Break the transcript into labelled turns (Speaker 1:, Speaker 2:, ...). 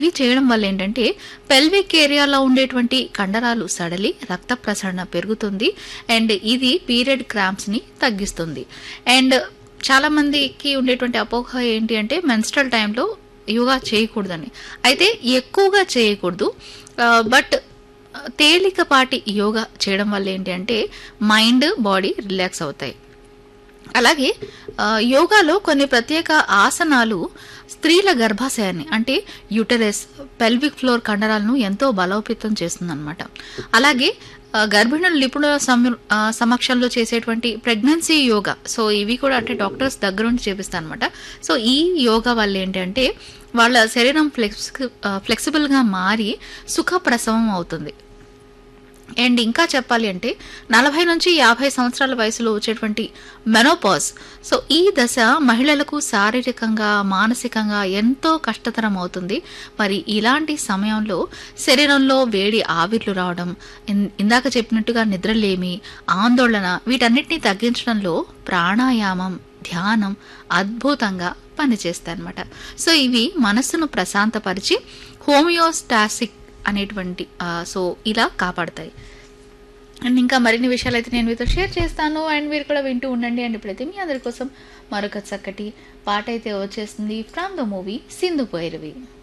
Speaker 1: ఇది చేయడం వల్ల ఏంటంటే పెల్విక్ ఏరియాలో ఉండేటువంటి కండరాలు సడలి రక్త ప్రసరణ పెరుగుతుంది అండ్ ఇది పీరియడ్ క్రాంప్స్ ని తగ్గిస్తుంది అండ్ చాలా మందికి ఉండేటువంటి అపోహ ఏంటి అంటే మెన్స్ట్రల్ టైంలో యోగా చేయకూడదని అయితే ఎక్కువగా చేయకూడదు బట్ తేలికపాటి యోగా చేయడం వల్ల ఏంటి అంటే మైండ్ బాడీ రిలాక్స్ అవుతాయి అలాగే ఆ, యోగాలో కొన్ని ప్రత్యేక ఆసనాలు స్త్రీల గర్భాశయాన్ని అంటే యూటరస్ పెల్విక్ ఫ్లోర్ కండరాలను ఎంతో బలోపేతం చేస్తుందన్నమాట అలాగే ఆ, గర్భిణుల నిపుణుల సమ- ఆ, సమక్షంలో చేసేటువంటి ప్రెగ్నెన్సీ యోగా సో ఇవి కూడా అంటే డాక్టర్స్ దగ్గర ఉండి చేపిస్తాను అనమాట సో ఈ యోగా వల్ల ఏంటంటే వాళ్ళ శరీరం ఫ్లెక్స్ ఫ్లెక్సిబుల్గా మారి సుఖ ప్రసవం అవుతుంది అండ్ ఇంకా చెప్పాలి అంటే నలభై నుంచి యాభై సంవత్సరాల వయసులో వచ్చేటువంటి మెనోపాజ్ సో ఈ దశ మహిళలకు శారీరకంగా మానసికంగా ఎంతో కష్టతరం అవుతుంది మరి ఇలాంటి సమయంలో శరీరంలో వేడి ఆవిర్లు రావడం ఇన్- ఇందాక చెప్పినట్టుగా నిద్రలేమి ఆందోళన వీటన్నిటిని తగ్గించడంలో ప్రాణాయామం ధ్యానం అద్భుతంగా పనిచేస్తాయి అనమాట సో ఇవి మనస్సును ప్రశాంతపరిచి హోమియోస్టాసిక్ అనేటువంటి ఆ, సో ఇలా కాపాడతాయి అండ్ ఇంకా మరిన్ని విషయాలు అయితే నేను మీతో షేర్ చేస్తాను అండ్ మీరు కూడా వింటూ ఉండండి అండ్ ఇప్పుడైతే మీ అందరి కోసం మరొక చక్కటి పాట అయితే వచ్చేస్తుంది ఫ్రమ్ ద మూవీ సింధు పోయిరవి